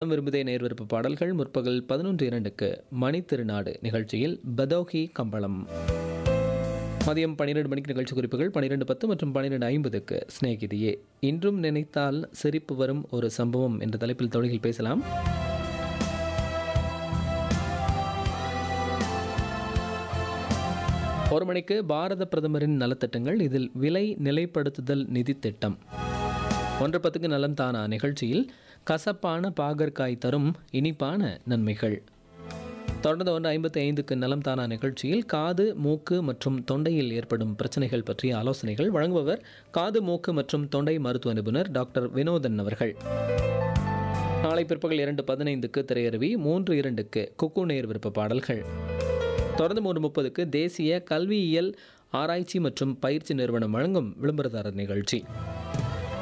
மனம் விரும்புதே நேர் விருப்ப பாடல்கள் முற்பகல் பதினொன்று இரண்டுக்கு மணி திருநாடு நிகழ்ச்சியில் பதோகி கம்பளம் மதியம் பன்னிரெண்டு மணிக்கு நிகழ்ச்சி குறிப்புகள் பன்னிரெண்டு பத்து மற்றும் பன்னிரெண்டு ஐம்பதுக்கு ஸ்நேகிதியே இன்றும் நினைத்தால் சிரிப்பு வரும் ஒரு சம்பவம் என்ற தலைப்பில் தொழில் பேசலாம் ஒரு மணிக்கு பாரத பிரதமரின் நலத்திட்டங்கள் இதில் விலை நிலைப்படுத்துதல் நிதி திட்டம் ஒன்று பத்துக்கு நலம் தானா நிகழ்ச்சியில் கசப்பான பாகற்காய் தரும் இனிப்பான நன்மைகள் தொடர்ந்து ஒன்று ஐம்பத்தி ஐந்துக்கு நலம் தானா நிகழ்ச்சியில் காது மூக்கு மற்றும் தொண்டையில் ஏற்படும் பிரச்சனைகள் பற்றிய ஆலோசனைகள் வழங்குபவர் காது மூக்கு மற்றும் தொண்டை மருத்துவ நிபுணர் டாக்டர் வினோதன் அவர்கள் நாளை பிற்பகல் இரண்டு பதினைந்துக்கு திரையருவி மூன்று இரண்டுக்கு குக்கு நேர் விருப்ப பாடல்கள் தொடர்ந்து மூன்று முப்பதுக்கு தேசிய கல்வியியல் ஆராய்ச்சி மற்றும் பயிற்சி நிறுவனம் வழங்கும் விளம்பரதாரர் நிகழ்ச்சி